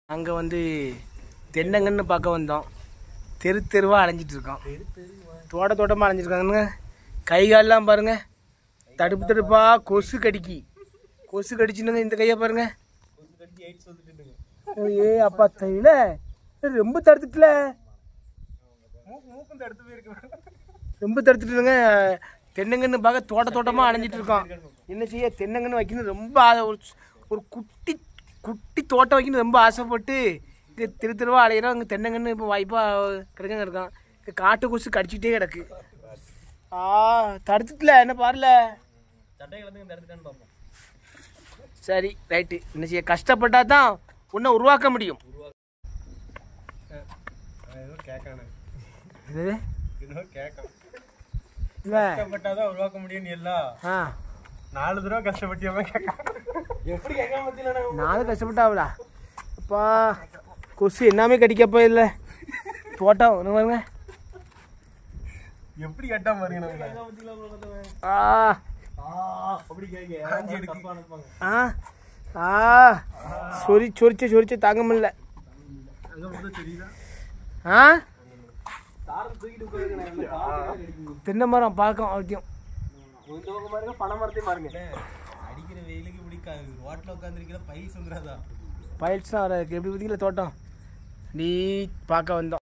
அங்கே வந்து தென்னங்கன்னு பார்க்க வந்தோம் தெரு தெருவாக அலைஞ்சிட்டு இருக்கோம் தோட்ட தோட்டமாக அலைஞ்சிருக்காங்க கை கால்லாம் பாருங்க தடுப்பு தடுப்பா கொசு கடிக்கி கொசு கடிச்சுனுங்க இந்த கையை பாருங்க ஏ அப்பா தையில ரொம்ப தடுத்துட்டுல ரொம்ப தடுத்துட்டுங்க தென்னங்கன்னு பார்க்க தோட்ட தோட்டமாக அலைஞ்சிட்டு இருக்கோம் என்ன செய்ய தென்னங்கன்னு வைக்கணும் ரொம்ப ஆ- ஒரு ஒரு குட்டி குட்டி தோட்டம் வைக்கணும் ரொம்ப ஆசைப்பட்டு இது திரு திருவா அலையிறோம் அங்கே தென்னங்கன்னு இப்போ வாய்ப்பாக கிடக்க கிடக்கும் இங்க காட்டு கொசு கடிச்சிட்டே கிடக்கு ஆ தடுத்துட்டுல என்ன பாருல சரி ரைட்டு என்ன செய்ய கஷ்டப்பட்டா தான் உன்னை உருவாக்க முடியும் என்னது? இல்ல கஷ்டப்பட்டாதான் உருவாக்க முடியும் எல்லாம் ஆ நாலு தடவை கஷ்டப்பட்டியாம எப்படி கேட்காம பத்தியில நானும் கஷ்டப்பட்டாவலா அப்பா கொசு எல்லாமே கடிக்கப்போ இல்லை தோட்டம் ஒன்று பாருங்க எப்படி கேட்டா பாருங்க நம்மள ஆ அப்படி கேட்க ஆஞ்சி எடுக்கு ஆ ஆ சொரி சொரிச்சு சொரிச்சு தாங்க முடியல அங்க மட்டும் தெரியுதா ஆ தாரம் தூக்கிட்டு உட்காருங்க தென்னை மரம் பார்க்கும் அவசியம் இந்த பக்கம் பாருங்க பனை மரத்தையும் பாருங்க அடிக்கிற வெயிலுக்கு பிடிக்காது ரோட்ல உட்காந்துருக்கிற பைல்ஸ் வந்துடாதா பயிற்சிலாம் வராது எப்படி பார்த்தீங்களா தோட்டம் நீ பார்க்க வந்தோம்